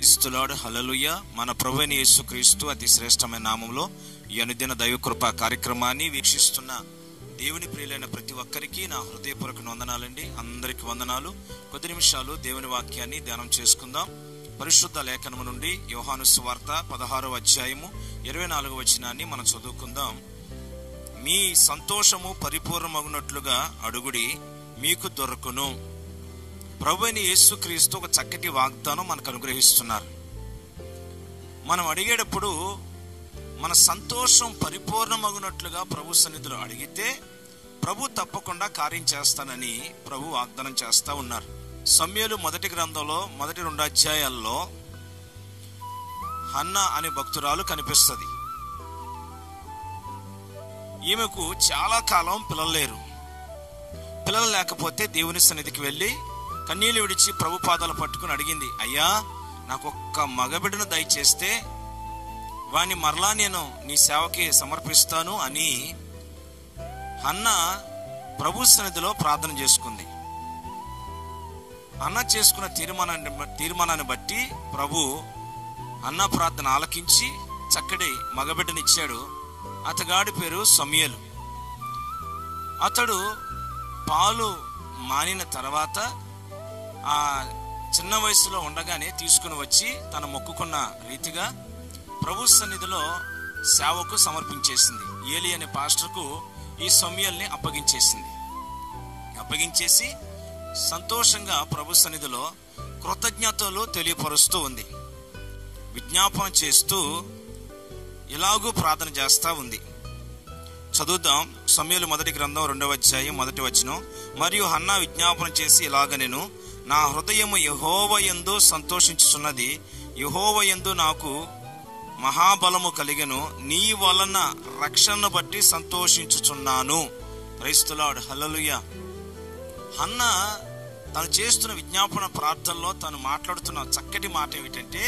ఇస్తులాడు హలలుయ మన ప్రభుని యేసుక్రీస్తు అతి శ్రేష్టమైన నామంలో ఈ అనుదిన దైవకృప కార్యక్రమాన్ని వీక్షిస్తున్న దేవుని ప్రియులైన ప్రతి ఒక్కరికి నా హృదయపూర్వక వందనాలండి అందరికి వందనాలు కొద్ది నిమిషాలు దేవుని వాక్యాన్ని ధ్యానం చేసుకుందాం పరిశుద్ధ లేఖనము నుండి యోహాను సువార్త పదహారో అధ్యాయము ఇరవై నాలుగు వచనాన్ని మనం చదువుకుందాం మీ సంతోషము పరిపూర్ణమగునట్లుగా అడుగుడి మీకు దొరకును ప్రభు అయిన యేసుక్రీస్తు ఒక చక్కటి వాగ్దానం మనకు అనుగ్రహిస్తున్నారు మనం అడిగేటప్పుడు మన సంతోషం పరిపూర్ణమగునట్లుగా ప్రభు సన్నిధిలో అడిగితే ప్రభు తప్పకుండా కార్యం చేస్తానని ప్రభు వాగ్దానం చేస్తా ఉన్నారు సమయలు మొదటి గ్రంథంలో మొదటి రెండు అధ్యాయాల్లో హన్న అనే భక్తురాలు కనిపిస్తుంది ఈమెకు చాలా కాలం పిల్లలు లేరు పిల్లలు లేకపోతే దేవుని సన్నిధికి వెళ్ళి కన్నీళ్లు విడిచి ప్రభు పాదాలు పట్టుకుని అడిగింది అయ్యా నాకు ఒక్క మగబిడ్డను దయచేస్తే వాని మరలా నేను నీ సేవకి సమర్పిస్తాను అని అన్న ప్రభు సన్నిధిలో ప్రార్థన చేసుకుంది అన్న చేసుకున్న తీర్మానాన్ని తీర్మానాన్ని బట్టి ప్రభు అన్న ప్రార్థన ఆలకించి చక్కటి మగబిడ్డనిచ్చాడు అతగాడి పేరు సమయలు అతడు పాలు మానిన తర్వాత ఆ చిన్న వయసులో ఉండగానే తీసుకుని వచ్చి తన మొక్కుకున్న రీతిగా ప్రభు సన్నిధిలో సేవకు సమర్పించేసింది ఏలి అనే పాస్టర్కు ఈ సమయాల్ని అప్పగించేసింది అప్పగించేసి సంతోషంగా ప్రభు సన్నిధిలో కృతజ్ఞతలు తెలియపరుస్తూ ఉంది విజ్ఞాపన చేస్తూ ఇలాగూ ప్రార్థన చేస్తా ఉంది చదువుదాం సమయలు మొదటి గ్రంథం రెండవ అధ్యాయం మొదటి వచనం మరియు హన్నా విజ్ఞాపన చేసి ఇలాగ నేను నా హృదయము యహోవ యందు సంతోషించుచున్నది యహోవ యందు నాకు మహాబలము కలిగెను నీ వలన రక్షణను బట్టి సంతోషించుచున్నాను క్రైస్తులాడు హల్లలుయ హన్న తను చేస్తున్న విజ్ఞాపన ప్రార్థనలో తను మాట్లాడుతున్న చక్కటి మాట ఏమిటంటే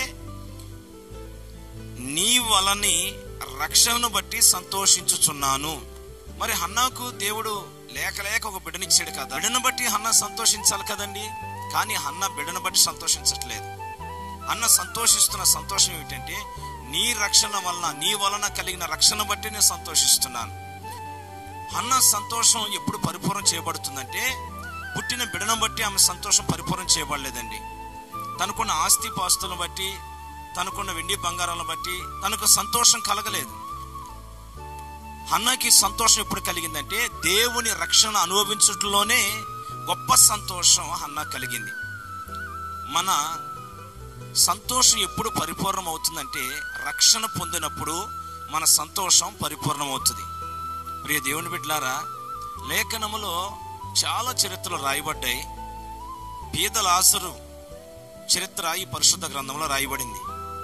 నీ వలని రక్షణను బట్టి సంతోషించుచున్నాను మరి హన్నాకు దేవుడు లేక లేక ఒక బిడ్డనిచ్చాడు కదా బిడ్డను బట్టి హన్న సంతోషించాలి కదండి కానీ హన్న బిడ్డను బట్టి సంతోషించట్లేదు అన్న సంతోషిస్తున్న సంతోషం ఏమిటంటే నీ రక్షణ వలన నీ వలన కలిగిన రక్షణ బట్టి నేను సంతోషిస్తున్నాను అన్న సంతోషం ఎప్పుడు పరిపూర్ణం చేయబడుతుందంటే పుట్టిన బిడను బట్టి ఆమె సంతోషం పరిపూర్ణం చేయబడలేదండి తనకున్న ఆస్తి పాస్తులను బట్టి తనకున్న వెండి బంగారాలను బట్టి తనకు సంతోషం కలగలేదు హన్నకి సంతోషం ఎప్పుడు కలిగిందంటే దేవుని రక్షణ అనుభవించటంలోనే గొప్ప సంతోషం హన్న కలిగింది మన సంతోషం ఎప్పుడు పరిపూర్ణం అవుతుందంటే రక్షణ పొందినప్పుడు మన సంతోషం పరిపూర్ణం అవుతుంది ప్రియ దేవుని బిడ్డలారా లేఖనములో చాలా చరిత్రలు రాయబడ్డాయి పీదలాసరు చరిత్ర ఈ పరిశుద్ధ గ్రంథంలో రాయబడింది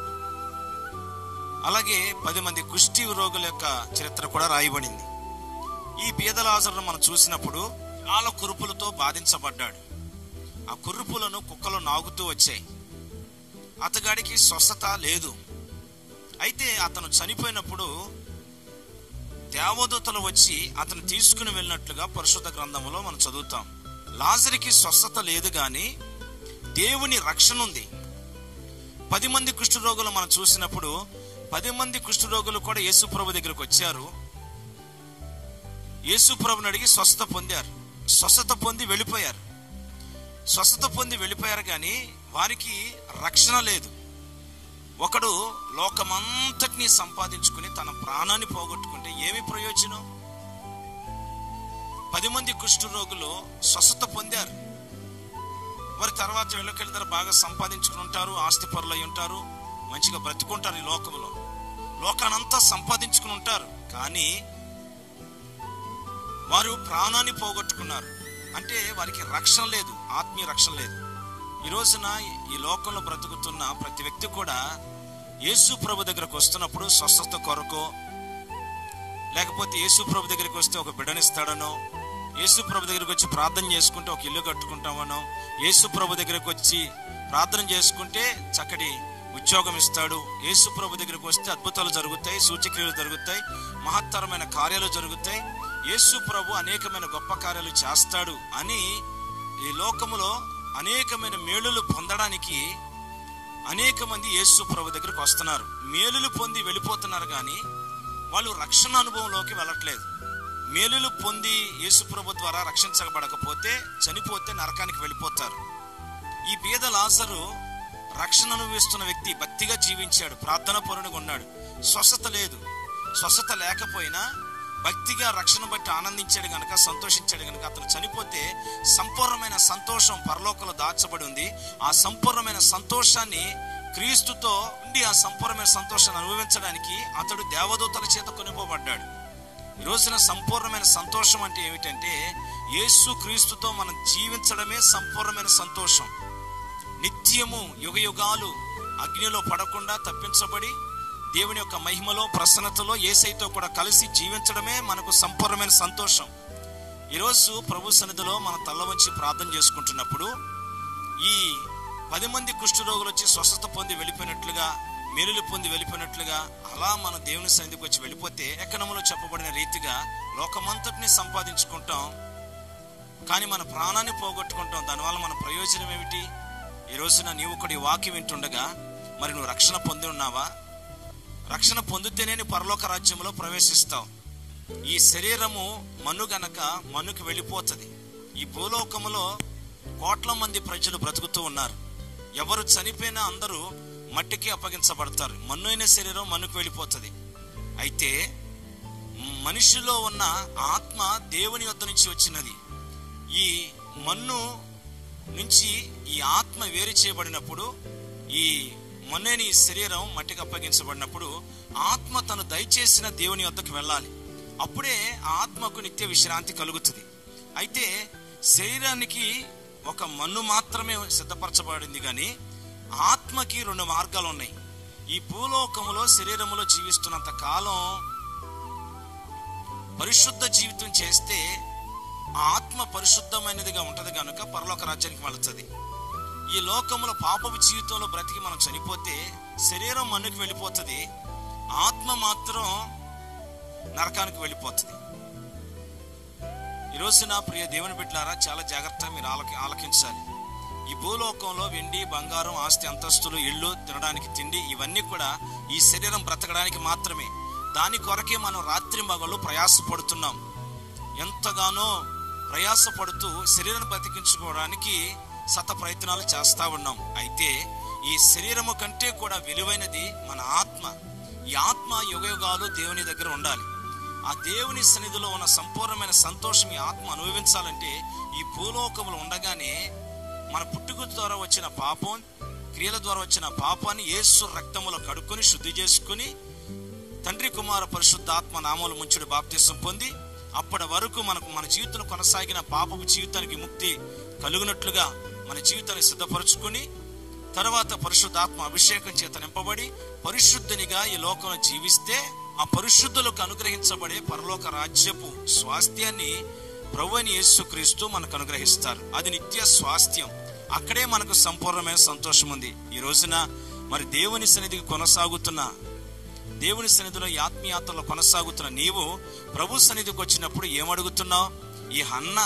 అలాగే పది మంది కుష్టి రోగుల యొక్క చరిత్ర కూడా రాయబడింది ఈ పీదలాసరును మనం చూసినప్పుడు చాలా కురుపులతో బాధించబడ్డాడు ఆ కురుపులను కుక్కలు నాగుతూ వచ్చాయి అతగాడికి స్వస్థత లేదు అయితే అతను చనిపోయినప్పుడు దేవదూతలు వచ్చి అతను తీసుకుని వెళ్ళినట్లుగా పరిశుద్ధ గ్రంథంలో మనం చదువుతాం లాజరికి స్వస్థత లేదు కానీ దేవుని రక్షణ ఉంది పది మంది కుష్ఠరోగులు మనం చూసినప్పుడు పది మంది కుష్ఠరోగులు కూడా యేసుప్రభు దగ్గరకు వచ్చారు యేసుప్రభుని అడిగి స్వస్థత పొందారు స్వస్థత పొంది వెళ్ళిపోయారు స్వస్థత పొంది వెళ్ళిపోయారు కానీ వారికి రక్షణ లేదు ఒకడు లోకమంతటిని సంపాదించుకుని తన ప్రాణాన్ని పోగొట్టుకుంటే ఏమి ప్రయోజనం పది మంది కుష్ఠరోగులు స్వస్థత పొందారు వారి తర్వాత వెళ్ళకెళ్తారు బాగా సంపాదించుకుని ఉంటారు ఆస్తి పరులు అయి ఉంటారు మంచిగా బ్రతుకుంటారు ఈ లోకంలో లోకానంతా సంపాదించుకుని ఉంటారు కానీ వారు ప్రాణాన్ని పోగొట్టుకున్నారు అంటే వారికి రక్షణ లేదు ఆత్మీయ రక్షణ లేదు ఈ రోజున ఈ లోకంలో బ్రతుకుతున్న ప్రతి వ్యక్తి కూడా యేసు ప్రభు దగ్గరకు వస్తున్నప్పుడు స్వస్థత కొరకు లేకపోతే యేసు ప్రభు దగ్గరికి వస్తే ఒక బిడ్డనిస్తాడనో యేసు ప్రభు దగ్గరికి వచ్చి ప్రార్థన చేసుకుంటే ఒక ఇల్లు కట్టుకుంటామనో యేసు ప్రభు దగ్గరికి వచ్చి ప్రార్థన చేసుకుంటే చక్కటి ఉద్యోగం ఇస్తాడు యేసు ప్రభు దగ్గరికి వస్తే అద్భుతాలు జరుగుతాయి సూచక్రియలు జరుగుతాయి మహత్తరమైన కార్యాలు జరుగుతాయి యేసు ప్రభు అనేకమైన గొప్ప కార్యాలు చేస్తాడు అని ఈ లోకములో అనేకమైన మేలులు పొందడానికి అనేక మంది యేసు ప్రభు దగ్గరికి వస్తున్నారు మేలులు పొంది వెళ్ళిపోతున్నారు కానీ వాళ్ళు రక్షణ అనుభవంలోకి వెళ్ళట్లేదు మేలులు పొంది యేసు ప్రభు ద్వారా రక్షించబడకపోతే చనిపోతే నరకానికి వెళ్ళిపోతారు ఈ పేద లాజరు రక్షణ అనుభవిస్తున్న వ్యక్తి భక్తిగా జీవించాడు ప్రార్థన పరునిగా ఉన్నాడు స్వస్థత లేదు స్వస్థత లేకపోయినా భక్తిగా రక్షణ బట్టి ఆనందించాడు గనక సంతోషించాడు గనక అతను చనిపోతే సంపూర్ణమైన సంతోషం పరలోకంలో దాచబడి ఉంది ఆ సంపూర్ణమైన సంతోషాన్ని క్రీస్తుతో ఉండి ఆ సంపూర్ణమైన సంతోషాన్ని అనుభవించడానికి అతడు దేవదూతల చేత కొనిపోబడ్డాడు ఈ రోజున సంపూర్ణమైన సంతోషం అంటే ఏమిటంటే యేసు క్రీస్తుతో మనం జీవించడమే సంపూర్ణమైన సంతోషం నిత్యము యుగ యుగాలు అగ్నిలో పడకుండా తప్పించబడి దేవుని యొక్క మహిమలో ప్రసన్నతలో ఏసైతో కూడా కలిసి జీవించడమే మనకు సంపూర్ణమైన సంతోషం ఈరోజు ప్రభు సన్నిధిలో మనం తల్ల వంచి ప్రార్థన చేసుకుంటున్నప్పుడు ఈ పది మంది కుష్ఠరోగులు వచ్చి స్వస్థత పొంది వెళ్ళిపోయినట్లుగా మేలులు పొంది వెళ్ళిపోయినట్లుగా అలా మన దేవుని సన్నిధికి వచ్చి వెళ్ళిపోతే ఎక్కడములో చెప్పబడిన రీతిగా లోకమంతటిని సంపాదించుకుంటాం కానీ మన ప్రాణాన్ని పోగొట్టుకుంటాం దానివల్ల మన ప్రయోజనం ఏమిటి ఈ రోజున నీవు కూడా ఈ వాక్యం వింటుండగా మరి నువ్వు రక్షణ పొంది ఉన్నావా రక్షణ పొందితేనే నీ పరలోక రాజ్యంలో ప్రవేశిస్తావు ఈ శరీరము మన్ను గనక మన్నుకు వెళ్ళిపోతుంది ఈ భూలోకములో కోట్ల మంది ప్రజలు బ్రతుకుతూ ఉన్నారు ఎవరు చనిపోయినా అందరూ మట్టికి అప్పగించబడతారు మన్ను అయిన శరీరం మన్నుకు వెళ్ళిపోతుంది అయితే మనిషిలో ఉన్న ఆత్మ దేవుని వద్ద నుంచి వచ్చినది ఈ మన్ను నుంచి ఈ ఆత్మ వేరు చేయబడినప్పుడు ఈ మొన్నని శరీరం మట్టికి అప్పగించబడినప్పుడు ఆత్మ తను దయచేసిన దేవుని వద్దకు వెళ్ళాలి అప్పుడే ఆ ఆత్మకు నిత్య విశ్రాంతి కలుగుతుంది అయితే శరీరానికి ఒక మన్ను మాత్రమే సిద్ధపరచబడింది కానీ ఆత్మకి రెండు మార్గాలు ఉన్నాయి ఈ భూలోకములో శరీరములో జీవిస్తున్నంత కాలం పరిశుద్ధ జీవితం చేస్తే ఆ ఆత్మ పరిశుద్ధమైనదిగా ఉంటది కనుక పరలోక రాజ్యానికి వెళుతుంది ఈ లోకములో పాపపు జీవితంలో బ్రతికి మనం చనిపోతే శరీరం మన్నుకు వెళ్ళిపోతుంది ఆత్మ మాత్రం నరకానికి వెళ్ళిపోతుంది ఈరోజు నా ప్రియ దేవుని బిడ్డలారా చాలా జాగ్రత్తగా మీరు ఆలకి ఆలకించాలి ఈ భూలోకంలో వెండి బంగారం ఆస్తి అంతస్తులు ఇళ్ళు తినడానికి తిండి ఇవన్నీ కూడా ఈ శరీరం బ్రతకడానికి మాత్రమే దాని కొరకే మనం రాత్రి మగళ్ళు ప్రయాసపడుతున్నాం ఎంతగానో ప్రయాసపడుతూ శరీరాన్ని బ్రతికించుకోవడానికి సత ప్రయత్నాలు చేస్తా ఉన్నాం అయితే ఈ శరీరము కంటే కూడా విలువైనది మన ఆత్మ ఈ ఆత్మ యుగయుగాలు దేవుని దగ్గర ఉండాలి ఆ దేవుని సన్నిధిలో ఉన్న సంపూర్ణమైన సంతోషం ఈ ఆత్మ అనుభవించాలంటే ఈ భూలోకములు ఉండగానే మన పుట్టుక ద్వారా వచ్చిన పాపం క్రియల ద్వారా వచ్చిన పాపాన్ని యేసు రక్తములో కడుక్కొని శుద్ధి చేసుకుని తండ్రి కుమార పరిశుద్ధాత్మ నామములు ముంచుడు బాప్తిసం పొంది అప్పటి వరకు మనకు మన జీవితంలో కొనసాగిన పాపపు జీవితానికి ముక్తి కలుగునట్లుగా మన జీవితాన్ని సిద్ధపరచుకుని తర్వాత పరిశుద్ధాత్మ అభిషేకం చేత నింపబడి పరిశుద్ధునిగా ఈ లోకంలో జీవిస్తే ఆ పరిశుద్ధులకు అనుగ్రహించబడే పరలోక రాజ్యపు స్వాస్థ్యాన్ని ప్రభువైన యేసుక్రీస్తు మనకు అనుగ్రహిస్తారు అది నిత్య స్వాస్థ్యం అక్కడే మనకు సంపూర్ణమైన సంతోషం ఉంది ఈ రోజున మరి దేవుని సన్నిధికి కొనసాగుతున్న దేవుని సన్నిధిలో ఈ ఆత్మీయాత్రలో కొనసాగుతున్న నీవు ప్రభు సన్నిధికి వచ్చినప్పుడు ఏమడుగుతున్నావు ఈ హన్న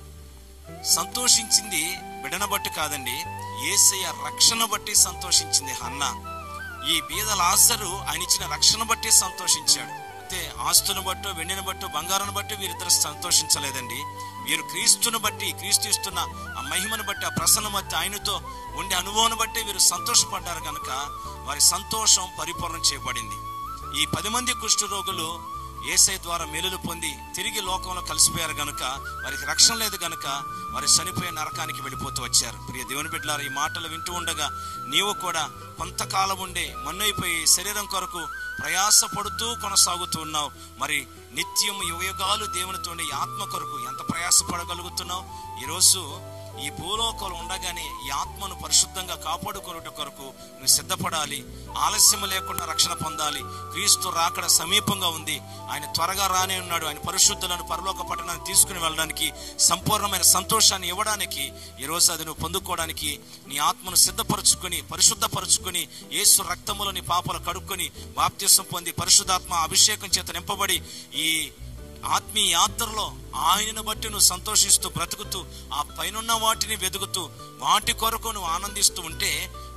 సంతోషించింది బిడన బట్టి కాదండి ఏసయ్య రక్షణ బట్టి సంతోషించింది హన్న ఈ బీద లాసరు ఆయన ఇచ్చిన రక్షణ బట్టి సంతోషించాడు అయితే ఆస్తును బట్టో వెండిని బట్టో బంగారాన్ని బట్టి వీరిద్దరు సంతోషించలేదండి వీరు క్రీస్తును బట్టి క్రీస్తు ఇస్తున్న ఆ మహిమను బట్టి ఆ ప్రసన్న బట్టి ఆయనతో ఉండే అనుభవాన్ని బట్టి వీరు సంతోషపడ్డారు కనుక వారి సంతోషం పరిపూర్ణం చేయబడింది ఈ పది మంది కుష్ఠరోగులు ఏసై ద్వారా మేలులు పొంది తిరిగి లోకంలో కలిసిపోయారు గనుక వారికి రక్షణ లేదు గనుక వారి చనిపోయే నరకానికి వెళ్ళిపోతూ వచ్చారు ప్రియ దేవుని బిడ్డలారు ఈ మాటలు వింటూ ఉండగా నీవు కూడా కొంతకాలం ఉండే మన్నైపోయి శరీరం కొరకు ప్రయాసపడుతూ కొనసాగుతూ ఉన్నావు మరి నిత్యం యుగయుగాలు దేవునితో ఈ ఆత్మ కొరకు ఎంత ప్రయాసపడగలుగుతున్నావు ఈరోజు ఈ భూలోకంలో ఉండగానే ఈ ఆత్మను పరిశుద్ధంగా కాపాడుకొనుట కొరకు నువ్వు సిద్ధపడాలి ఆలస్యం లేకుండా రక్షణ పొందాలి క్రీస్తు రాకడ సమీపంగా ఉంది ఆయన త్వరగా రానే ఉన్నాడు ఆయన పరిశుద్ధులను పరలోక పట్టణాన్ని తీసుకుని వెళ్ళడానికి సంపూర్ణమైన సంతోషాన్ని ఇవ్వడానికి ఈరోజు అది నువ్వు పొందుకోవడానికి నీ ఆత్మను సిద్ధపరచుకొని పరిశుద్ధపరచుకొని యేసు రక్తములో నీ పాపలు కడుక్కొని బాప్త్యసం పొంది పరిశుద్ధాత్మ అభిషేకం చేత నింపబడి ఈ ఆత్మీయ యాత్రలో ఆయనను బట్టి నువ్వు సంతోషిస్తూ బ్రతుకుతూ ఆ పైనున్న వాటిని వెతుకుతూ వాటి కొరకు నువ్వు ఆనందిస్తూ ఉంటే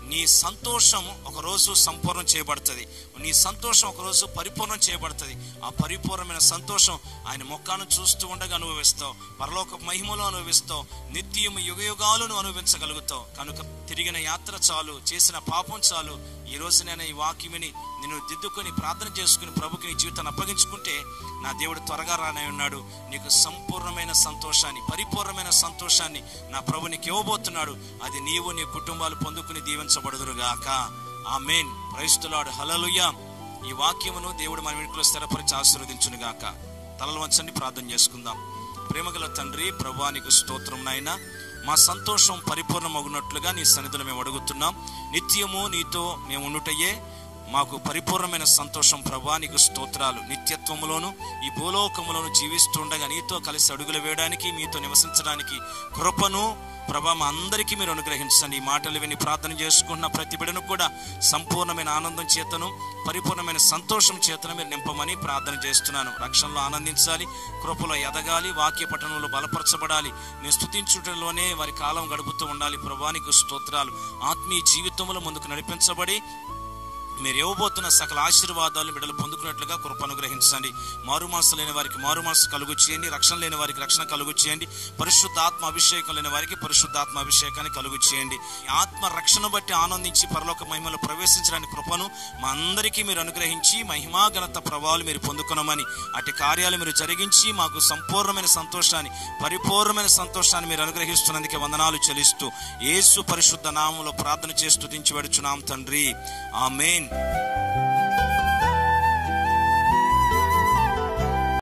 నీ సంతోషం ఒకరోజు సంపూర్ణం చేయబడుతుంది నీ సంతోషం ఒకరోజు పరిపూర్ణం చేయబడుతుంది ఆ పరిపూర్ణమైన సంతోషం ఆయన ముఖాన్ని చూస్తూ ఉండగా అనుభవిస్తావు పరలోక మహిమలో అనుభవిస్తావు నిత్యం యుగ యుగాలను అనుభవించగలుగుతావు కనుక తిరిగిన యాత్ర చాలు చేసిన పాపం చాలు ఈ రోజు నేను ఈ వాక్యమిని నిన్ను దిద్దుకొని ప్రార్థన చేసుకుని ప్రభుకి నీ జీవితాన్ని అప్పగించుకుంటే నా దేవుడు త్వరగా రానే ఉన్నాడు నీకు సంపూర్ణమైన సంతోషాన్ని పరిపూర్ణమైన సంతోషాన్ని నా ప్రభు నీకు ఇవ్వబోతున్నాడు అది నీవు నీ కుటుంబాలు పొందుకుని దీవించబడుదురుగాక ఆ మెయిన్ క్రైస్తులాడు హలలుయ ఈ వాక్యమును దేవుడు మన వెనుకలో స్థిరపరిచి ఆశీర్వదించునుగాక తలలు వంచండి ప్రార్థన చేసుకుందాం ప్రేమగల తండ్రి ప్రభా నీకు స్తోత్రం నాయనా మా సంతోషం పరిపూర్ణమగునట్లుగా నీ సన్నిధిలో మేము అడుగుతున్నాం నిత్యము నీతో మేము ఉండుటయే మాకు పరిపూర్ణమైన సంతోషం ప్రభా నీకు స్తోత్రాలు నిత్యత్వములోను ఈ భూలోకములోను జీవిస్తుండగా నీతో కలిసి అడుగులు వేయడానికి మీతో నివసించడానికి కృపను ప్రభా మా అందరికీ మీరు అనుగ్రహించండి ఈ మాటలు విని ప్రార్థన చేసుకుంటున్న ప్రతి బిడను కూడా సంపూర్ణమైన ఆనందం చేతను పరిపూర్ణమైన సంతోషం చేతను మీరు నింపమని ప్రార్థన చేస్తున్నాను రక్షణలో ఆనందించాలి కృపలో ఎదగాలి వాక్య పఠనంలో బలపరచబడాలి నేను స్థుతించుటలోనే వారి కాలం గడుపుతూ ఉండాలి ప్రభానికి స్తోత్రాలు ఆత్మీయ జీవితంలో ముందుకు నడిపించబడి మీరు ఇవ్వబోతున్న సకల ఆశీర్వాదాలు బిడ్డలు పొందుకున్నట్లుగా కృప అనుగ్రహించండి మారు మనసు లేని వారికి మారు మనసు కలుగు చేయండి రక్షణ లేని వారికి రక్షణ కలుగు చేయండి పరిశుద్ధాత్మ అభిషేకం లేని వారికి పరిశుద్ధాత్మ అభిషేకాన్ని కలుగు చేయండి ఈ ఆత్మ రక్షణ బట్టి ఆనందించి పరలోక మహిమలో ప్రవేశించడానికి కృపను మా అందరికీ మీరు అనుగ్రహించి మహిమా ఘనత ప్రభావాలు మీరు పొందుకునమని అటు కార్యాలు మీరు జరిగించి మాకు సంపూర్ణమైన సంతోషాన్ని పరిపూర్ణమైన సంతోషాన్ని మీరు అనుగ్రహిస్తున్నందుకే వందనాలు చెల్లిస్తూ యేసు పరిశుద్ధ నామంలో ప్రార్థన చేస్తూ దించి పెడుచున్నాం తండ్రి ఆమెన్